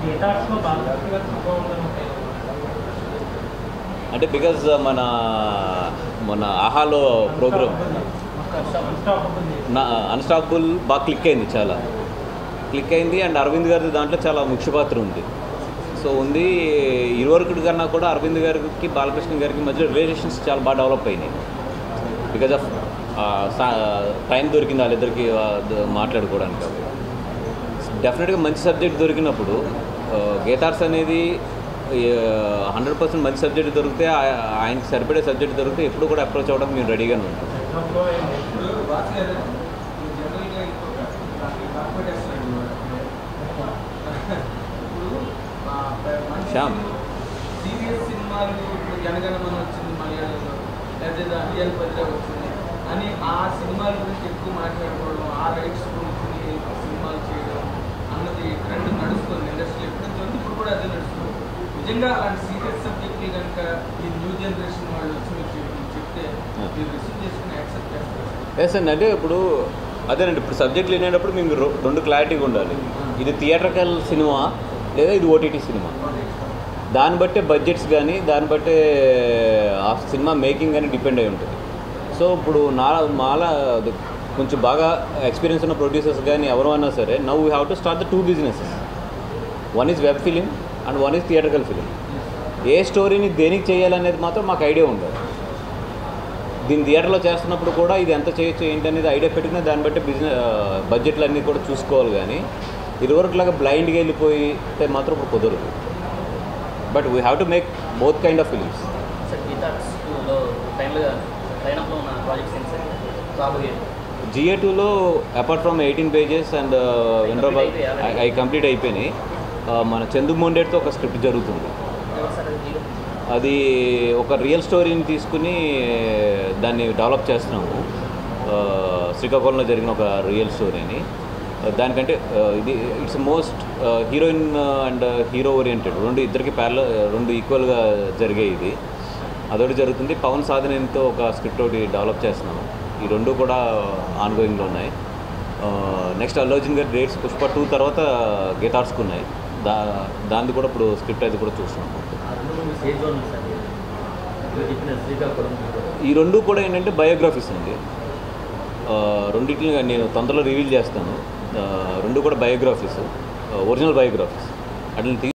థియేటర్స్లో బాలకృష్ణ గారు ప్రభావం ఉంటాయి అంటే బికాజ్ మన మన ఆహాలో ప్రోగ్రామ్ నా అన్స్టాపబుల్ బాగా క్లిక్ అయింది చాలా క్లిక్ అయింది అండ్ అరవింద్ గారి దాంట్లో చాలా ముఖ్య పాత్ర ఉంది సో ఉంది ఇరువరకుడి కన్నా కూడా అరవింద్ గారికి బాలకృష్ణ గారికి మధ్య రిలేషన్స్ చాలా బాగా డెవలప్ అయినాయి బికాజ్ ఆఫ్ టైం దొరికింది వాళ్ళిద్దరికి ఆ, ద- మాట్లాడుకోవడానికి డెఫినెట్గా మంచి సబ్జెక్ట్ దొరికినప్పుడు ఆ, గీతార్స్ అనేది హండ్రెడ్ పర్సెంట్ మంచి సబ్జెక్ట్ దొరికితే ఆ- ఆయనకి సరిపడే సబ్జెక్ట్ దొరికితే ఎప్పుడు కూడా అప్రోచ్ అవ్వడానికి మేము రెడీగానే ఉంటాం ఇప్పుడు వాసు గారు జనరల్గా ఇంకొక కార్పొరేట్ వేస్తున్నాడు ఇప్పుడు ఆ, ప- మంచి శ్యామ్. సీరియస్ సినిమాలు ఇప్పుడు జనగణమన వచ్చింది మలయాళంలో లేదా అడియాల పదిలో వచ్చింది అని ఆ సినిమాల గురించి ఎక్కువ మాట్లాడుకోవడం ఆ రైట్స్ గురించి సినిమాలు చేయడం అన్నది ట్రెండ్ నడుస్తుంది ఇండస్ట్రీ ఎప్పటి నుంచి ఉంది ఇప్పుడు కూడా అదే నడుస్తుంది నిజంగా అలాంటి సీరియస్ సబ్జెక్టులు కనుక ఈ న్యూ జనరేషన్ వాళ్ళు వచ్చి మీరు చెప్పి- చెప్తే మీరు రిసీవ్ చేసుకుని యాక్సెప్ట్ చేస్తారు ఎస్ అండి అంటే ఇప్పుడు అదేనండి ఇప్పుడు సబ్జెక్ట్ లేనప్పుడు మేము రొ- రెండు క్లారిటీగా ఉండాలి ఇది థియేటర్కల్ సినిమా లేదా ఇది ఓటీటీ సినిమా దాన్ని బట్టే బడ్జెట్స్ కానీ దాన్ని బట్టే ఆ సినిమా మేకింగ్ కానీ డిపెండ్ అయి ఉంటుంది సో ఇప్పుడు నా మాలా అది కొంచెం బాగా ఎక్స్పీరియన్స్ ఉన్న ప్రొడ్యూసర్స్ కానీ ఎవరు అన్నా సరే now we have to start the two businesses one is web film and one is theatrical film a స్టోరీని దేనికి చేయాలనేది మాత్రం మాకు ఐడియా ఉండదు దీన్ని థియేటర్లో చేస్తున్నప్పుడు కూడా ఇది ఎంత చేయొచ్చు ఏంటి అనేది ఐడియా పెట్టుకుని దాన్ని బట్టి బిజినెస్ బడ్జెట్లు అన్నీ కూడా చూసుకోవాలి కానీ ఇదివరకులాగా బ్లైండ్గా వెళ్ళిపోయితే మాత్రం ఇప్పుడు కుదరదు but we have to make both kind of films sir Geetha టూలో ఫైనల్గా లైనప్లో ఉన్న ప్రాజెక్ట్స్ ఏంటి సార్ రాబోయే జిఏ టూలో apart from eighteen pages and వినరాబాద్ అయిపోయాయి. అవి కంప్లీట్ అయిపోయినాయి Uh, మన చందు మొండేట్తో ఒక స్క్రిప్ట్ జరుగుతుంది ఎవరు సార్ అది హీరో అది ఒక రియల్ స్టోరీని తీసుకుని దాన్ని డెవలప్ చేస్తున్నాము ఆ, శ్రీకాకుళంలో జరిగిన ఒక రియల్ స్టోరీని ఆ, దానికంటే ఆ, ఇది it's most heroine and hero oriented రెండు ఇద్దరికి ప్యారల రెండు ఈక్వల్గా జరిగాయి ఇది అదొకటి జరుగుతుంది పవన్ సాధనతో ఒక స్క్రిప్ట్ ఒకటి డెవలప్ చేస్తున్నాము ఈ రెండు కూడా ఆన్గోయింగ్లో ఉన్నాయి నెక్స్ట్ అల్లు అర్జున్ గారి డేట్స్ పుష్ప టూ తర్వాత గీతార్స్కి ఉన్నాయి దా దాన్ని కూడా ఇప్పుడు స్క్రిప్ట్ అది కూడా చూస్తున్నాము ఆ రెండు మూవీ సేజ్ ఉంది సార్ మీరు చెప్పిన శ్రీకాకుళం ఈ రెండు కూడా ఏంటంటే బయోగ్రఫీస్ అండి ఆ, రెండిటిని నేను తొందరలో రివీల్ చేస్తాను ఆ, రెండు కూడా బయోగ్రఫీస్ ఒరిజినల్ బయోగ్రఫీస్ అట్లని